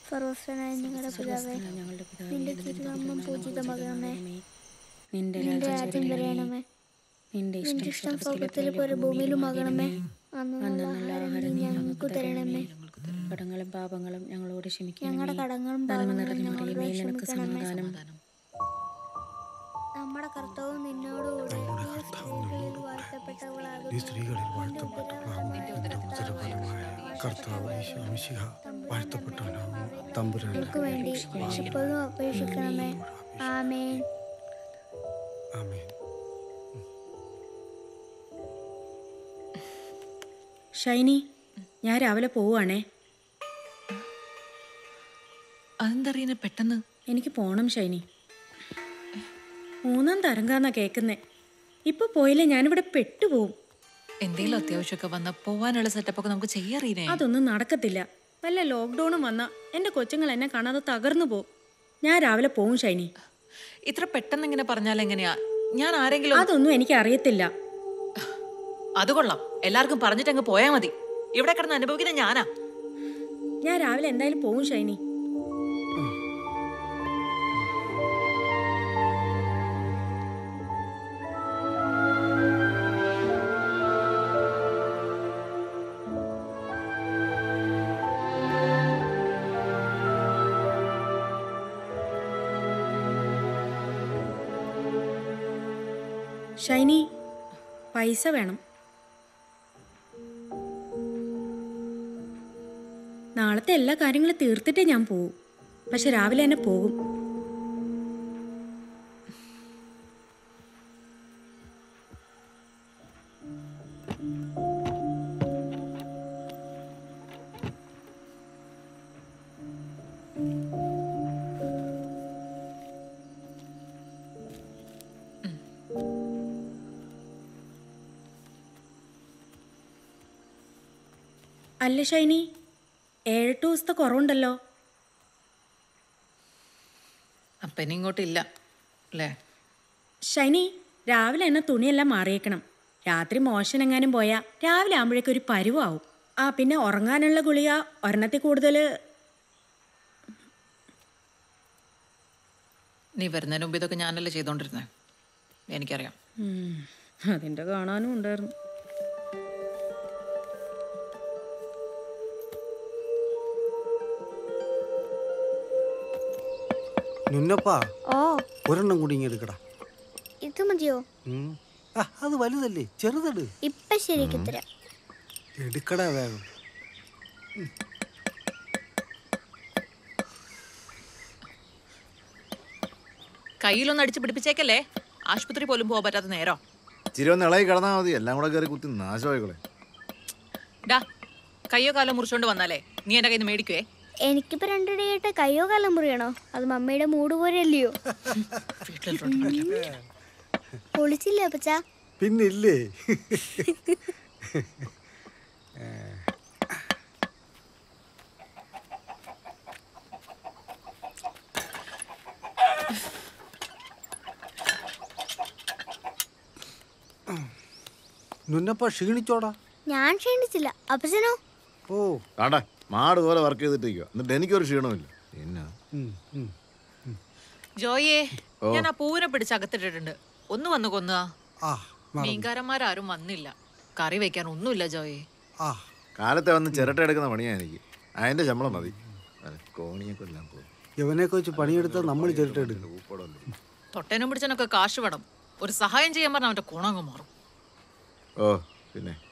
സർവസ്വനായ നിങ്ങളുടെ പിതാവേ ഞങ്ങളുടെ പിതാവേ, നിന്റെ തിരുനാമം പൂജിതമാകണമേ നിന്റെ നിന്റെ രാജ്യം രാജ്യം വരണമേ വരണമേ നിന്റെ നിന്റെ ഇഷ്ടം ഇഷ്ടം സ്വർഗ്ഗത്തിലെ സ്വർഗത്തിലെ പോലെ ഭൂമിയിലുമാകണമേ അന്നുള്ള അന്നുള്ള ആഹാരം നീ ഞങ്ങൾക്ക് തരണമേ കടങ്ങളും പാപങ്ങളും ഞങ്ങളോട് ക്ഷമിക്കണമേ ഞങ്ങളുടെ കടങ്ങളും നന്മ പാപങ്ങളും നിറഞ്ഞ ഞങ്ങളോട് മറിയമേ നിനക്ക് ക്ഷമിക്കണമേ സമാധാനം നമ്മുടെ കർത്താവ് നിന്നോടുകൂടെ നീ സ്ത്രീകളിൽ വാഴ്ത്തപ്പെട്ടവളാകുന്നു ഈ സ്ത്രീകളിൽ വാഴ്ത്തപ്പെട്ടവളാകുന്നു നിന്റെ ഉദരഫലമായ കർത്താവ് ഈശോ മിശിഹ വാഴ്ത്തപ്പെട്ടവനാകുന്നു തമ്പുരാൻ ഞങ്ങൾക്ക് വേണ്ടി എപ്പോഴും അപേക്ഷിക്കണമേ ആമേൻ ആമേൻ ഷൈനി ഞാൻ രാവിലെ പോവുകയാണേ അതെന്തറിയുന്ന പെട്ടെന്ന് എനിക്ക് പോണം ഷൈനി മൂന്നാം തരംഗാന്നാ കേൾക്കുന്നേ ഇപ്പൊ പോയില്ലേ ഞാനിവിടെ പെട്ടുപോകും എന്തെങ്കിലും അത്യാവശ്യമൊക്കെ വന്ന പോവാനുള്ള സെറ്റപ്പ് ഒക്കെ നമുക്ക് ചെയ്യാറിയേ അതൊന്നും നടക്കത്തില്ല വല്ല ലോക്ക്ഡൌണും വന്ന എന്റെ കൊച്ചുങ്ങൾ എന്നെ കാണാതെ തകർന്നു പോകും ഞാൻ രാവിലെ പോവും ഷൈനി ഇത്ര പെട്ടെന്ന് ഇങ്ങനെ പറഞ്ഞാൽ എങ്ങനെയാ ഞാൻ ആരെങ്കിലും അതൊന്നും എനിക്ക് അറിയത്തില്ല അത് കൊള്ളാം എല്ലാവർക്കും പറഞ്ഞിട്ട് അങ്ങ് പോയാ മതി ഇവിടെ കിടന്ന് അനുഭവിക്കുന്ന ഞാനാ ഞാൻ രാവിലെ എന്തായാലും പോവും ഷൈനി ഷൈനി പൈസ വേണം നാളത്തെ എല്ലാ കാര്യങ്ങളും തീർത്തിട്ടേ ഞാൻ പോവും പക്ഷെ രാവിലെ തന്നെ പോകും അല്ല ഷൈനി ഏഴെട്ട് ദിവസത്തെ കുറവുണ്ടല്ലോ അപ്പനി ഇങ്ങോട്ടില്ല അല്ലേ ഷൈനി രാവിലെ തന്നെ തുണിയെല്ലാം മാറിയേക്കണം രാത്രി മോശം എങ്ങാനും പോയാൽ രാവിലെ ആകുമ്പോഴേക്കും ഒരു പരുവാവും ആ പിന്നെ ഉറങ്ങാനുള്ള ഗുളിക ഒരെണ്ണത്തിൽ കൂടുതൽ നീ വരുന്നതിന് മുമ്പ് ഇതൊക്കെ ഞാനല്ലേ ചെയ്തോണ്ടിരുന്നേ എനിക്കറിയാം അതിൻ്റെ കാണാനും ഉണ്ടായിരുന്നു നിന്നപ്പാ ഓ ഒരെണ്ണം കൂടി ഇങ്ങ് എടുക്കടാ ഇത് മതിയോ ഉം. ആ അത് വലുതല്ലേ ചെറുതെട് ഇപ്പൊ ശരിക്ക് തരാം എടുക്കടാ വേഗം കയ്യിലൊന്ന് അടിച്ച് പിടിപ്പിച്ചേക്കല്ലേ ആശുപത്രി പോലും പോകാൻ പറ്റാത്ത നേരോ ഇച്ചിരി ഒന്ന് ഇളകി കിടന്നാൽ മതി എല്ലാം കൂടെ കയറി കുത്തി നാശമായിക്കളെ ഡാ കയ്യോ കാലോ മുറിച്ചോണ്ട് വന്നാലേ നീ എന്റെ കയ്യിൽ നിന്ന് മേടിക്കുവേ എനിക്കിപ്പോ രണ്ടിടയായിട്ട് കയ്യോ കാലം മുറിയണോ അത് മമ്മിയുടെ മൂട് പോലെ അല്ലയോ പൊളിച്ചില്ലേ അപ്പച്ചാ പിന്നില്ലേ നുന്നപ്പ ക്ഷീണിച്ചോടാ ഞാൻ ക്ഷീണിച്ചില്ല അപ്പച്ചനോ ഓ കാണ്ടാ മാട് പോലെ വർക്ക് ചെയ്തിട്ടിരിക്കുക എന്നിട്ട് എനിക്കൊരു ക്ഷീണമില്ല പിന്നെ ഉം, ഉം. ജോയേ ഞാൻ ആ പൂവിനെ പിടിച്ച് അകത്തിട്ടിട്ടുണ്ട് ഒന്ന് വന്ന് കൊന്നുക ആ മറന്നു. മീൻകാരന്മാരാരും വന്നില്ല കറി വെക്കാൻ ഒന്നുമില്ല ജോയേ ആ കാലത്തെ വന്ന് ചിരട്ട എടുക്കുന്ന പണിയാ എനിക്ക് അതിന്റെ ശമ്പളം മതി കോണിയെ കൊല്ലാൻ പോകും ഇവനെയൊക്കെ വെച്ച് പണിയെടുത്താൽ നമ്മൾ ചെറുട്ടെടുക്കും തൊട്ടേനും പിടിച്ചനൊക്കെ കാശ് വേണം ഒരു സഹായം ചെയ്യാൻ പറഞ്ഞ അവന്റെ ഗുണങ്ങ് മാറും ഓ പിന്നെ